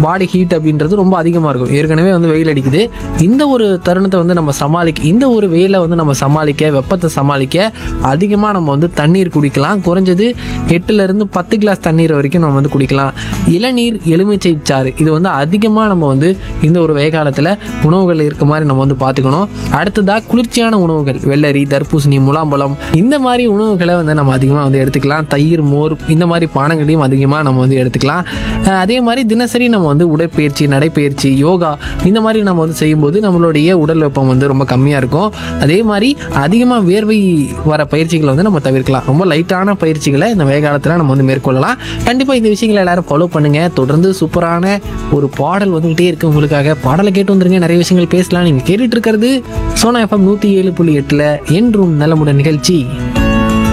body heat அப்படின்றது ரொம்ப அதிகமாக இருக்கும் ஏற்கனவே வந்து வெயில் அடிக்குது இந்த ஒரு தருணத்தை வந்து நம்ம சமாளிக்க இந்த ஒரு வெயிலை வந்து நம்ம சமாளிக்க வெப்பத்தை சமாளிக்க அதிகமாக நம்ம வந்து தண்ணீர் குடிக்கலாம் குறைஞ்சது எட்டுலேருந்து பத்து கிளாஸ் தண்ணீர் வரைக்கும் நம்ம வந்து குடிக்கலாம் இளநீர் எலுமிச்சை சாறு இது வந்து அதிகமாக நம்ம வந்து இந்த ஒரு வெயில் காலத்தில் உணவுகள் இருக்க மாதிரி நம்ம வந்து பார்த்துக்கணும் அடுத்ததாக குளிர்ச்சியான உணவுகள் வெள்ளரி தர்பூசணி முலாம்பழம் இந்த மாதிரி உணவுகளை வந்து நம்ம அதிகமாக வந்து எடுத்துக்கலாம் தயிர் மோர் இந்த மாதிரி பானங்களையும் அதிகமாக நம்ம வந்து எடுத்துக்கலாம் அஹ் அதே மாதிரி தினசரி நம்ம வந்து உடற்பயிற்சி நடைப்பயிற்சி யோகா இந்த மாதிரி நம்ம வந்து செய்யும்போது நம்மளுடைய உடல் வெப்பம் வந்து ரொம்ப கம்மியாக இருக்கும் அதே மாதிரி அதிகமாக வேர்வை வர பயிற்சிகளை வந்து நம்ம தவிர்க்கலாம் ரொம்ப லைட்டான பயிற்சிகளை இந்த வெயில் காலத்தில் நம்ம வந்து மேற்கொள்ளலாம் கண்டிப்பாக இந்த விஷயங்களை எல்லாரும் ஃபாலோ பண்ணுங்க தொடர்ந்து சூப்பரான ஒரு பாடல் வந்துகிட்டே இருக்கு உங்களுக்காக பாடலை கேட்டு வந்துருங்க நிறைய விஷயங்கள் பேசலாம் நீங்கள் கேட்டுட்டு இருக்கிறது சோனா எஃப்எம் நூற்றி ஏழு புள்ளி எட்டில் என்றும் நலமுடன் நிகழ்ச்சி